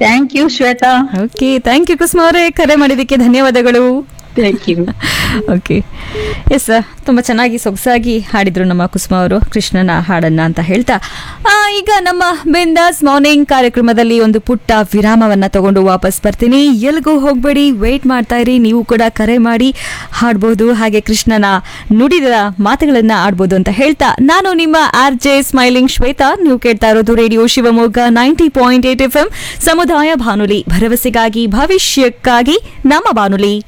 thank you Shweta okay thank you Kusuma ಅವರೇ ಕರೆ ಮಾಡಿದ್ದಕ್ಕೆ ಧನ್ಯವಾದಗಳು ಥ್ಯಾಂಕ್ ಯು ಓಕೆ ಎಸ್ ತುಂಬ ಚೆನ್ನಾಗಿ ಸೊಗಸಾಗಿ ಹಾಡಿದ್ರು ನಮ್ಮ ಕುಸುಮ ಅವರು ಕೃಷ್ಣನ ಹಾಡನ್ನ ಅಂತ ಹೇಳ್ತಾ ಆ, ಈಗ ನಮ್ಮ ಬಿಂದಾಸ್ ಮಾರ್ನಿಂಗ್ ಕಾರ್ಯಕ್ರಮದಲ್ಲಿ ಒಂದು ಪುಟ್ಟ ವಿರಾಮವನ್ನ ತಗೊಂಡು ವಾಪಸ್ ಬರ್ತೀನಿ ಎಲ್ಗೂ ಹೋಗ್ಬೇಡಿ ವೇಟ್ ಮಾಡ್ತಾ ಇರಿ ನೀವು ಕೂಡ ಕರೆ ಮಾಡಿ ಹಾಡ್ಬೋದು ಹಾಗೆ ಕೃಷ್ಣನ ನುಡಿದ ಮಾತುಗಳನ್ನ ಆಡ್ಬೋದು ಅಂತ ಹೇಳ್ತಾ ನಾನು ನಿಮ್ಮ ಆರ್ ಜೆ ಸ್ಮೈಲಿಂಗ್ ಶ್ವೇತಾ ನೀವು ಕೇಳ್ತಾ ಇರೋದು radio Shivamogga ninety point eight F M ಸಮುದಾಯ ಬಾನುಲಿ ಭರವಸೆಗಾಗಿ ಭವಿಷ್ಯಕ್ಕಾಗಿ ನಮ್ಮ ಬಾನುಲಿ